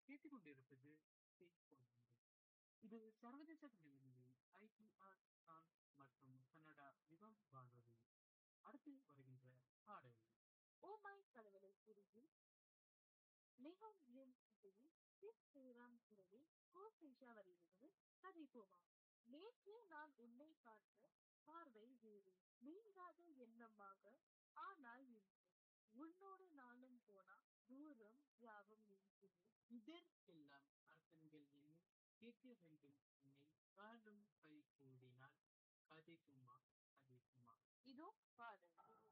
கேட்டுக்கொண்டிருப்பது பேசிக்கொண்டு இது சர்வதேச நிலையில் ஐடிஆர் பிரான்ஸ் மற்றும் கனடா யுகம் வானொலி அடுத்து வருகின்ற பாடல் ஓ மை கடவுளை குருவி மிகவும் என் இசையில் சிஸ் ஸ்ரீராம் குரலில் கோ சேஷா வரியிலிருந்து கதை போமா நேற்று நான் உன்னை பார்த்த பார்வை வேறு நீங்காத எண்ணமாக ஆனால் இன்று உன்னோடு நானும் போனா தூரம் யாவும் நீங்குது இதர் எல்லாம் அரசன்கள் என்னும் கேட்க வேண்டும் உன்னை காடும் கை கூடினால் கதைக்குமா கதைக்குமா இதோ பாடல்